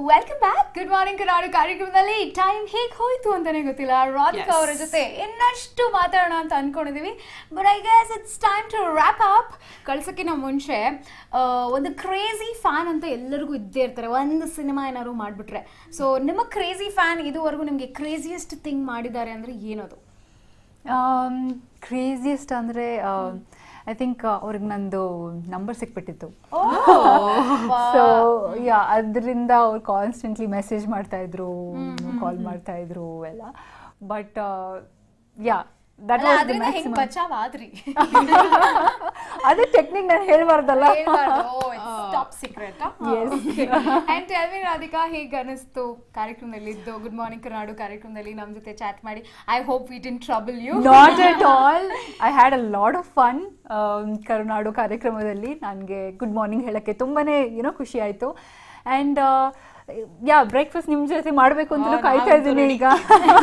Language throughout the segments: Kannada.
Welcome back good morning Karnataka ಕಾರ್ಯಕ್ರಮದಲ್ಲಿ ಟೈಮ್ ಹೇಗೆ ಹೋಯ್ತು ಅಂತಾನೆ ಗೊತ್ತಿಲ್ಲ ರಾಧಿಕಾ Yes. ಅವರ ಜೊತೆ ಇನ್ನಷ್ಟು ಮಾತಾಡೋಣ ಅಂತ ಅನ್ಕೊಂಡಿದೀವಿ but I guess it's time to wrap up ಕಳ್ಸೋಕ್ಕಿಂತ ಮುಂಚೆ ಆ, ಒಂದು ಕ್ರೇಜಿ ಫ್ಯಾನ್ ಅಂತ ಎಲ್ಲರಿಗೂ ಇದ್ದೇ ಇರ್ತಾರೆ ಒಂದು ಸಿನಿಮಾ ಏನಾದ್ರು ಮಾಡಿಬಿಟ್ರೆ ಸೊ ನಿಮ್ಮ ಕ್ರೇಜಿ ಫ್ಯಾನ್ ಇದುವರೆಗೂ ನಿಮಗೆ ಕ್ರೇಜಿಯೆಸ್ಟ್ ಥಿಂಗ್ ಮಾಡಿದ್ದಾರೆ ಅಂದರೆ ಏನದು ಕ್ರೇಜಿಯಸ್ಟ್ ಅಂದರೆ ಐ ಥಿಂಕ್ ಅವ್ರಿಗೆ ನಂದು ನಂಬರ್ ಸಿಕ್ಬಿಟ್ಟಿತ್ತು ಸೊ ಯಾ ಅದರಿಂದ ಅವ್ರು ಕಾನ್ಸ್ಟೆಂಟ್ಲಿ ಮೆಸೇಜ್ ಮಾಡ್ತಾ ಇದ್ರು ಕಾಲ್ ಮಾಡ್ತಾ ಇದ್ರು ಎಲ್ಲ but ya that was the ಅದರಿಂದ ಹೆಂಗ್ ಮ್ಯಾಕ್ಸಿಮಮ್ ಬಚಾವ್ ಆದ್ರಿ ಅದೇ ಟೆಕ್ನಿಕ್ ನಾನು ಹೇಳ್ಬಾರ್ದಲ್ಲ top secret Yes. And tell me Radhika ಹೇಗೆ ಅನಿಸ್ತು ಕಾರ್ಯಕ್ರಮದಲ್ಲಿ ಇದ್ದು ಗುಡ್ ಮಾರ್ನಿಂಗ್ ಕರ್ನಾಡು ಕಾರ್ಯಕ್ರಮದಲ್ಲಿ ನಮ್ಮ ಜೊತೆ ಚಾಟ್ ಮಾಡಿ I hope we didn't trouble you not at all I had a lot of fun Karunadu ಕಾರ್ಯಕ್ರಮದಲ್ಲಿ ನನಗೆ ಗುಡ್ ಮಾರ್ನಿಂಗ್ ಹೇಳೋಕ್ಕೆ ತುಂಬಾನೇ ಏನೋ ಖುಷಿ ಆಯಿತು ಆ್ಯಂಡ್ ಯಾ ಬ್ರೇಕ್ಫಾಸ್ಟ್ ನಿಮ್ಮ ಜೊತೆ ಮಾಡಬೇಕು ಅಂತಲೂ Oh, ಕಾಯ್ತಾ ನಾವಂತೂ ಇದ್ದೀನಿ ಈಗ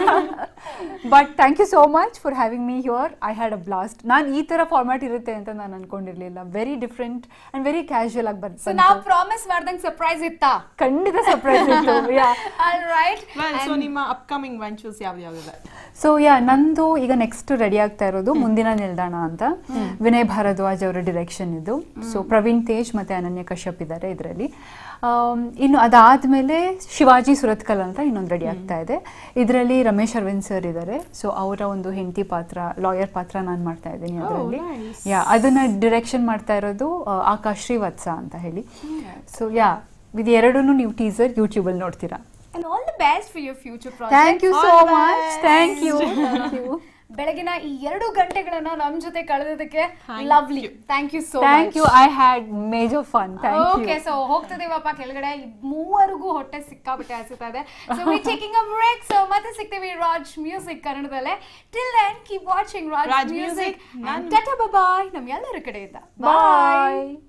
but thank you so much for having me here I had a blast ನಾನು ಈ ಥರ ಫಾರ್ಮ್ಯಾಟ್ ಇರುತ್ತೆ ಅಂತ ನಾನು ಅನ್ಕೊಂಡಿರ್ಲಿಲ್ಲ very different and very casual ಆಗಿ ಸೊ ಬಂತು ನಾವು ಪ್ರಾಮಿಸ್ ಮಾಡ್ದಂಗೆ ಸರ್ಪ್ರೈಸ್ ಇತ್ತಾ ಖಂಡಿತ ಸರ್ಪ್ರೈಸ್ ಇತ್ತು ya all right well so ನಿಮ್ಮ ಅಪ್ಕಮಿಂಗ್ ವೆಂಚರ್ಸ್ ಯಾವ್ದು ಯಾವ್ದಿದೆ ಸೊ ಯಾ ನಂದು ಈಗ ನೆಕ್ಸ್ಟ್ ರೆಡಿ ಆಗ್ತಾ ಇರೋದು ಮುಂದಿನ ನಿಲ್ದಾಣ ಅಂತ ವಿನಯ್ ಭಾರದ್ವಾಜ್ ಅವರ ಡಿರೆಕ್ಷನ್ ಇದು ಸೊ ಪ್ರವೀಣ್ ತೇಜ್ ಮತ್ತೆ ಅನನ್ಯ ಕಶ್ಯಪ್ ಇದ್ದಾರೆ ಇದರಲ್ಲಿ ಇನ್ನು ಅದಾದ್ಮೇಲೆ ಶಿವಾಜಿ ಸುರತ್ಕಲ್ ಅಂತ ಇನ್ನೊಂದು ರೆಡಿ ಆಗ್ತಾ ಇದೆ ಇದರಲ್ಲಿ ರಮೇಶ್ ಅರವಿಂದ್ ಸರ್ ಇದ್ದಾರೆ ಸೊ ಅವರ ಒಂದು ಹೆಂಡತಿ ಪಾತ್ರ ಲಾಯರ್ ಪಾತ್ರ ನಾನು ಮಾಡ್ತಾ ಇದ್ದೀನಿ ಅದರಲ್ಲಿ nice. ಯಾ ಅದನ್ನ ಡಿರೆಕ್ಷನ್ ಮಾಡ್ತಾ ಇರೋದು ಆ, ಆಕಾಶ್ ಶ್ರೀವತ್ಸ ಅಂತ ಹೇಳಿ ಸೊ ಯಾ ಇದು ಎರಡೂ ನೀವು ಟೀಸರ್ ಯೂಟ್ಯೂಬಲ್ಲಿ ನೋಡ್ತೀರಾ and all the best for your future thank you project so All the much best. Thank you thank you ಬೆಳಗಿನ ಈ ಎರಡು ಗಂಟೆಗಳನ್ನ ನಮ್ಮ ಜೊತೆ ಕಳೆದೋದಕ್ಕೆ Thank lovely you. Thank you so thank you I had major fun thank okay you so ಹೋಗ್ತದೇವಪ್ಪ ಕೆಳಗಡೆ ಈ ಮೂವರಿಗೂ ಹೊಟ್ಟೆ ಸಿಕ್ಕಾಬಿಟ್ಟೆ ಅನ್ಸುತ್ತಾ ಇದೆ so we taking a break so ಮತ್ತೆ ಸಿಗ್ತೀವಿ ರಾಜ್ ಮ್ಯೂಸಿಕ್ ಕನ್ನಡದಲ್ಲೇ till then keep watching Raj Raj music Music. ನಾನು- ಟಾಟಾ ಬಾಯ್ ನಮ್ಮ ಎಲ್ಲರ ಕಡೆಯಿಂದ ಬಾಯ್ ಬಾಯ್